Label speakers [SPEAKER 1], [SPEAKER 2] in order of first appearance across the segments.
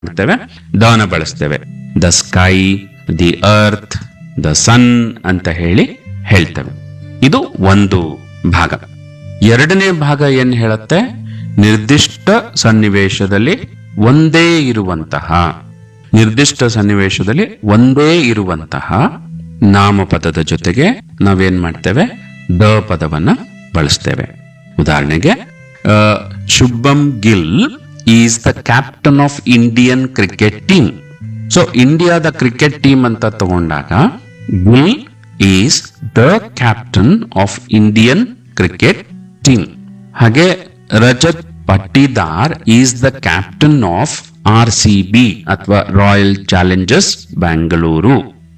[SPEAKER 1] ಮಾಡ್ತೇವೆ ದನ ಬಳಸ್ತೇವೆ the sky the earth the sun ಅಂತ ಹೇಳಿ ಹೇಳ್ತೇವೆ ಇದು ಒಂದು ಭಾಗ ಎರಡನೇ ಭಾಗ ಏನ್ ಹೇಳುತ್ತೆ ನಿರ್ದಿಷ್ಟ ಸನ್ನಿವೇಶದಲ್ಲಿ ಒಂದೇ ಇರುವಂತಹ ನಿರ್ದಿಷ್ಟ ಸನ್ನಿವೇಶದಲ್ಲಿ ಒಂದೇ ಇರುವಂತಹ ನಾಮಪದದ ಜೊತೆಗೆ ನಾವೇನ್ ಮಾಡ್ತೇವೆ ದ ಪದವನ್ನ ಬಳಸ್ತೇವೆ ಉದಾಹರಣೆಗೆ ಆ, Shubham Gill is the captain of Indian cricket team so ಇಂಡಿಯಾದ ಕ್ರಿಕೆಟ್ ಟೀಮ್ ಅಂತ ತಗೊಂಡಾಗ Gill is the captain of Indian cricket team ಹಾಗೆ Rajat Patidar is the captain of R C B ಅಥವಾ royal challengers Bangalore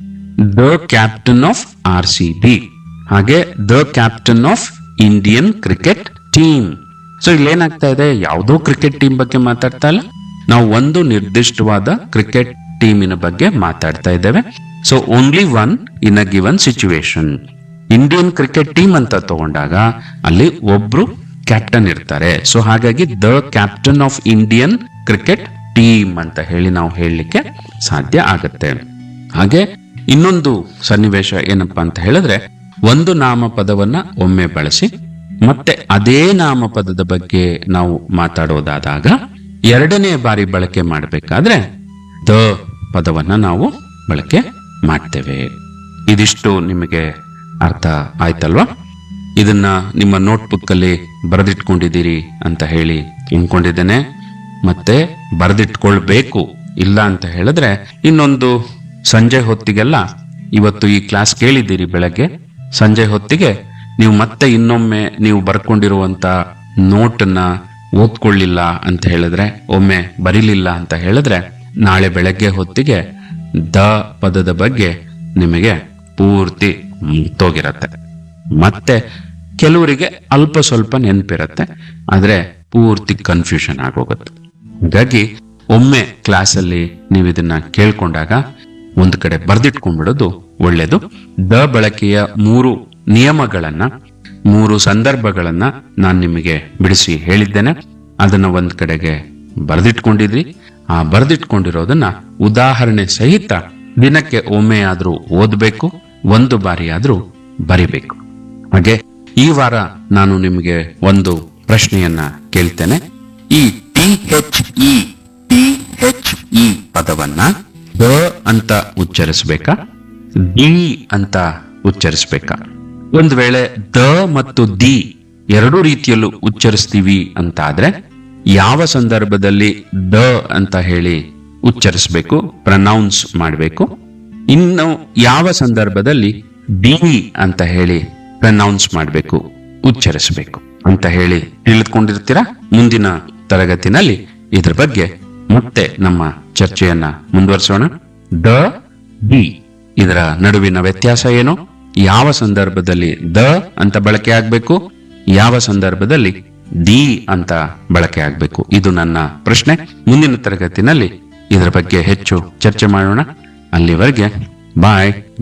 [SPEAKER 1] the captain of R C B ಹಾಗೆ the captain of Indian cricket team so ಇಲ್ಲೇನಾಗ್ತಾ ಇದೆ ಯಾವುದೋ cricket team ಬಗ್ಗೆ ಮಾತಾಡ್ತಾ ಇಲ್ಲ ನಾವು ಒಂದು ನಿರ್ದಿಷ್ಟವಾದ ಕ್ರಿಕೆಟ್ ಟೀಮಿನ ಬಗ್ಗೆ ಮಾತಾಡ್ತಾ ಇದ್ದೇವೆ so only one in a given situation Indian cricket team ಅಂತ ತಗೊಂಡಾಗ ಅಲ್ಲಿ ಒಬ್ರು ಕ್ಯಾಪ್ಟನ್ ಇರ್ತಾರೆ ಸೊ ಹಾಗಾಗಿ the captain of Indian cricket team ಅಂತ ಹೇಳಿ ನಾವು ಹೇಳಲಿಕ್ಕೆ ಸಾಧ್ಯ ಆಗುತ್ತೆ ಹಾಗೆ ಇನ್ನೊಂದು ಸನ್ನಿವೇಶ ಏನಪ್ಪಾ ಅಂತ ಹೇಳಿದ್ರೆ ಒಂದು ನಾಮಪದವನ್ನ ಒಮ್ಮೆ ಬಳಸಿ ಮತ್ತೆ ಅದೇ ನಾಮಪದದ ಬಗ್ಗೆ ನಾವು ಮಾತಾಡೋದಾದಾಗ ಎರಡನೇ ಬಾರಿ ಬಳಕೆ ಮಾಡಬೇಕಾದ್ರೆ ದ ಪದವನ್ನ ನಾವು ಬಳಕೆ ಮಾಡ್ತೇವೆ ಇದಿಷ್ಟು ನಿಮಗೆ ಅರ್ಥ ಆಯ್ತಲ್ವಾ ಇದನ್ನ ನಿಮ್ಮ ನೋಟ್ಬುಕ್ ಅಲ್ಲಿ ಬರೆದಿಟ್ಕೊಂಡಿದ್ದೀರಿ ಅಂತ ಹೇಳಿ ಅನ್ಕೊಂಡಿದ್ದೇನೆ ಮತ್ತೆ ಬರೆದಿಟ್ಕೊಳ್ಬೇಕು ಇಲ್ಲ ಅಂತ ಹೇಳಿದ್ರೆ ಇನ್ನೊಂದು ಸಂಜೆ ಹೊತ್ತಿಗೆಲ್ಲ ಇವತ್ತು ಈ ಕ್ಲಾಸ್ ಕೇಳಿದ್ದೀರಿ ಬೆಳಗ್ಗೆ ಸಂಜೆ ಹೊತ್ತಿಗೆ ನೀವು ಮತ್ತೆ ಇನ್ನೊಮ್ಮೆ ನೀವು ಬರ್ಕೊಂಡಿರುವಂತ ನೋಟನ್ನ ಓದ್ಕೊಳ್ಳಿಲ್ಲ ಅಂತ ಹೇಳಿದ್ರೆ ಒಮ್ಮೆ ಬರಿಲಿಲ್ಲ ಅಂತ ಹೇಳಿದ್ರೆ ನಾಳೆ ಬೆಳಗ್ಗೆ ಹೊತ್ತಿಗೆ ದ ಪದದ ಬಗ್ಗೆ ನಿಮಗೆ ಪೂರ್ತಿ ಮುಗ್ದೋಗಿರತ್ತೆ ಮತ್ತೆ ಕೆಲವರಿಗೆ ಅಲ್ಪ ಸ್ವಲ್ಪ ನೆನಪಿರತ್ತೆ ಆದ್ರೆ ಪೂರ್ತಿ ಕನ್ಫ್ಯೂಷನ್ ಆಗೋಗುತ್ತೆ ಹಾಗಾಗಿ ಒಮ್ಮೆ ಕ್ಲಾಸಲ್ಲಿ ನೀವು ಇದನ್ನ ಕೇಳ್ಕೊಂಡಾಗ ಒಂದು ಕಡೆ ಬರ್ದಿಟ್ಕೊಂಡ್ಬಿಡೋದು ಒಳ್ಳೇದು ದ ಬಳಕೆಯ ಮೂರು ನಿಯಮಗಳನ್ನ ಮೂರು ಸಂದರ್ಭಗಳನ್ನ ನಾನು ನಿಮಗೆ ಬಿಡಿಸಿ ಹೇಳಿದ್ದೇನೆ ಅದನ್ನ ಒಂದ್ ಕಡೆಗೆ ಬರೆದಿಟ್ಕೊಂಡಿದ್ರಿ ಆ ಬರೆದಿಟ್ಕೊಂಡಿರೋದನ್ನ ಉದಾಹರಣೆ ಸಹಿತ ದಿನಕ್ಕೆ ಒಮ್ಮೆ ಆದ್ರೂ ಓದ್ಬೇಕು ಒಂದು ಬಾರಿ ಆದ್ರೂ ಬರಿಬೇಕು ಹಾಗೆ ಈ ವಾರ ನಾನು ನಿಮಗೆ ಒಂದು ಪ್ರಶ್ನೆಯನ್ನ ಕೇಳ್ತೇನೆ ಈ T H E T H E ಪದವನ್ನ ದ ಅಂತ ಉಚ್ಚರಿಸ್ಬೇಕಾ ದಿ ಅಂತ ಉಚ್ಚರಿಸ್ಬೇಕಾ ಒಂದ್ ವೇಳೆ ದ ಮತ್ತು ದಿ ಎರಡು ರೀತಿಯಲ್ಲೂ ಉಚ್ಚರಿಸ್ತೀವಿ ಅಂತ ಆದ್ರೆ ಯಾವ ಸಂದರ್ಭದಲ್ಲಿ ದ ಅಂತ ಹೇಳಿ ಉಚ್ಚರಿಸ್ಬೇಕು ಪ್ರನೌನ್ಸ್ ಮಾಡಬೇಕು ಇನ್ನು ಯಾವ ಸಂದರ್ಭದಲ್ಲಿ ಡಿ ಅಂತ ಹೇಳಿ ಪ್ರನೌನ್ಸ್ ಮಾಡಬೇಕು ಉಚ್ಚರಿಸಬೇಕು ಅಂತ ಹೇಳಿ ತಿಳಿದುಕೊಂಡಿರ್ತೀರಾ ಮುಂದಿನ ತರಗತಿನಲ್ಲಿ ಇದ್ರ ಬಗ್ಗೆ ಮತ್ತೆ ನಮ್ಮ ಚರ್ಚೆಯನ್ನ ಮುಂದುವರಿಸೋಣ ದ ಡಿ ಇದರ ನಡುವಿನ ವ್ಯತ್ಯಾಸ ಏನು ಯಾವ ಸಂದರ್ಭದಲ್ಲಿ ದ ಅಂತ ಬಳಕೆ ಆಗ್ಬೇಕು ಯಾವ ಸಂದರ್ಭದಲ್ಲಿ ಡಿ ಅಂತ ಬಳಕೆ ಆಗ್ಬೇಕು ಇದು ನನ್ನ ಪ್ರಶ್ನೆ ಮುಂದಿನ ತರಗತಿನಲ್ಲಿ ಇದರ ಬಗ್ಗೆ ಹೆಚ್ಚು ಚರ್ಚೆ ಮಾಡೋಣ ಅಲ್ಲಿವರೆಗೆ ಬಾಯ್